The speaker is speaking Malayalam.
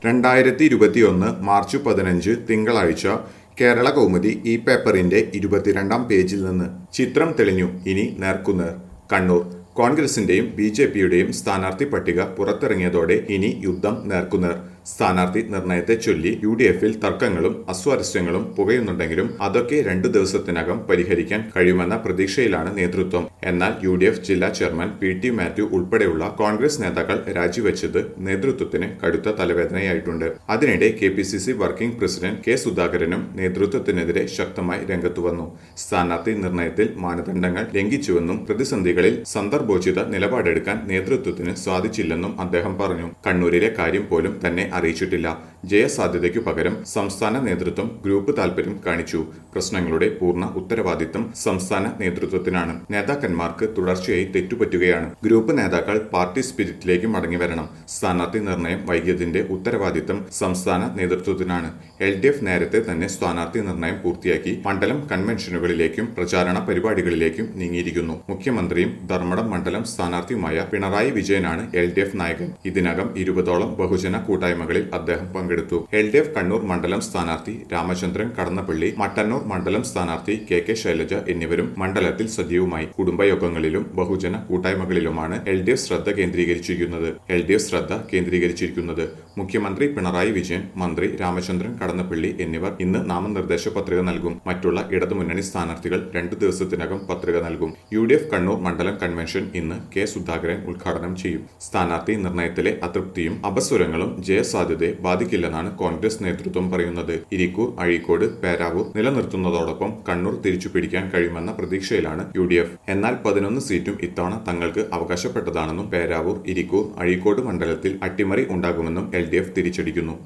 രണ്ടായിരത്തി ഇരുപത്തിയൊന്ന് മാർച്ച് പതിനഞ്ച് തിങ്കളാഴ്ച കേരള കൗമുദി ഈ പേപ്പറിന്റെ ഇരുപത്തിരണ്ടാം പേജിൽ നിന്ന് ചിത്രം തെളിഞ്ഞു ഇനി നേർക്കുനേർ കണ്ണൂർ കോൺഗ്രസിന്റെയും ബി ജെ പിയുടെയും സ്ഥാനാർത്ഥി പട്ടിക പുറത്തിറങ്ങിയതോടെ ഇനി യുദ്ധം നേർക്കുനേർ സ്ഥാനാർത്ഥി നിർണയത്തെ ചൊല്ലി യു ഡി എഫിൽ തർക്കങ്ങളും അസ്വാരസ്യങ്ങളും പുകയുന്നുണ്ടെങ്കിലും അതൊക്കെ രണ്ടു ദിവസത്തിനകം പരിഹരിക്കാൻ കഴിയുമെന്ന പ്രതീക്ഷയിലാണ് നേതൃത്വം എന്നാൽ യു ഡി എഫ് ജില്ലാ ചെയർമാൻ പി ടി മാത്യു ഉൾപ്പെടെയുള്ള കോൺഗ്രസ് നേതാക്കൾ രാജിവെച്ചത് നേതൃത്വത്തിന് കടുത്ത തലവേദനയായിട്ടുണ്ട് അതിനിടെ K P C C working president K സുധാകരനും നേതൃത്വത്തിനെതിരെ ശക്തമായി രംഗത്തു വന്നു സ്ഥാനാർത്ഥി നിർണയത്തിൽ മാനദണ്ഡങ്ങൾ ലംഘിച്ചുവെന്നും പ്രതിസന്ധികളിൽ സന്ദർഭോചിത നിലപാടെടുക്കാൻ നേതൃത്വത്തിന് സാധിച്ചില്ലെന്നും അദ്ദേഹം പറഞ്ഞു കണ്ണൂരിലെ കാര്യം പോലും തന്നെ അറിയിച്ചിട്ടില്ല ജയസാധ്യതയ്ക്കു പകരം സംസ്ഥാന നേതൃത്വം ഗ്രൂപ്പ് താൽപര്യം കാണിച്ചു പ്രശ്നങ്ങളുടെ പൂർണ്ണ ഉത്തരവാദിത്തം സംസ്ഥാന നേതൃത്വത്തിനാണ് നേതാക്കന്മാർക്ക് തുടർച്ചയായി തെറ്റുപറ്റുകയാണ് ഗ്രൂപ്പ് നേതാക്കൾ പാർട്ടി സ്പിരിറ്റിലേക്ക് മടങ്ങിവരണം സ്ഥാനാർത്ഥി നിർണയം വൈകിയതിന്റെ ഉത്തരവാദിത്തം സംസ്ഥാന നേതൃത്വത്തിനാണ് എൽ ഡി എഫ് നേരത്തെ തന്നെ സ്ഥാനാർത്ഥി നിർണയം പൂർത്തിയാക്കി മണ്ഡലം കൺവെൻഷനുകളിലേക്കും പ്രചാരണ പരിപാടികളിലേക്കും നീങ്ങിയിരിക്കുന്നു മുഖ്യമന്ത്രിയും ധർമ്മടം മണ്ഡലം സ്ഥാനാർത്ഥിയുമായ പിണറായി വിജയനാണ് എൽ ഡി എഫ് നായകൻ ഇതിനകം ഇരുപതോളം ബഹുജന കൂട്ടായ്മകളിൽ അദ്ദേഹം പങ്കെടുത്തു എൽ ഡി എഫ് കണ്ണൂർ മണ്ഡലം സ്ഥാനാർത്ഥി രാമചന്ദ്രൻ കടന്നപ്പള്ളി മട്ടന്നൂർ മണ്ഡലം സ്ഥാനാർത്ഥി കെ കെ ശൈലജ എന്നിവരും മണ്ഡലത്തിൽ സജീവമായി കുടുംബയോഗങ്ങളിലും ബഹുജന കൂട്ടായ്മകളിലുമാണ് എൽ ഡി എഫ് ശ്രദ്ധ കേന്ദ്രീകരിച്ചിരിക്കുന്നത് എൽ ഡി എഫ് ശ്രദ്ധ കേന്ദ്രീകരിച്ചിരിക്കുന്നത് മുഖ്യമന്ത്രി പിണറായി വിജയൻ മന്ത്രി രാമചന്ദ്രൻ കടന്നപ്പള്ളി എന്നിവർ ഇന്ന് നാമനിർദ്ദേശ പത്രിക നൽകും മറ്റുള്ള ഇടതുമുന്നണി സ്ഥാനാർത്ഥികൾ രണ്ടു ദിവസത്തിനകം പത്രിക നൽകും യു ഡി എഫ് കണ്ണൂർ മണ്ഡലം കൺവെൻഷൻ ഇന്ന് കെ സുധാകരൻ ഉദ്ഘാടനം ചെയ്യും സ്ഥാനാർത്ഥി നിർണയത്തിലെ അതൃപ്തിയും അപസ്വരങ്ങളും ജയസാധ്യതയെ ബാധിക്കില്ലെന്നാണ് കോൺഗ്രസ് നേതൃത്വം പറയുന്നത് ഇരിക്കൂർ അഴീക്കോട് പേരാവൂർ നിലനിർത്തുന്നതോടൊപ്പം കണ്ണൂർ തിരിച്ചുപിടിക്കാൻ കഴിയുമെന്ന പ്രതീക്ഷയിലാണ് യു ഡി എഫ് എന്നാൽ പതിനൊന്ന് സീറ്റും ഇത്തവണ തങ്ങൾക്ക് അവകാശപ്പെട്ടതാണെന്നും പേരാവൂർ ഇരിക്കൂർ അഴീക്കോട് മണ്ഡലത്തിൽ അട്ടിമറി ഉണ്ടാകുമെന്നും എൽ ഡി എഫ് തിരിച്ചടിക്കുന്നു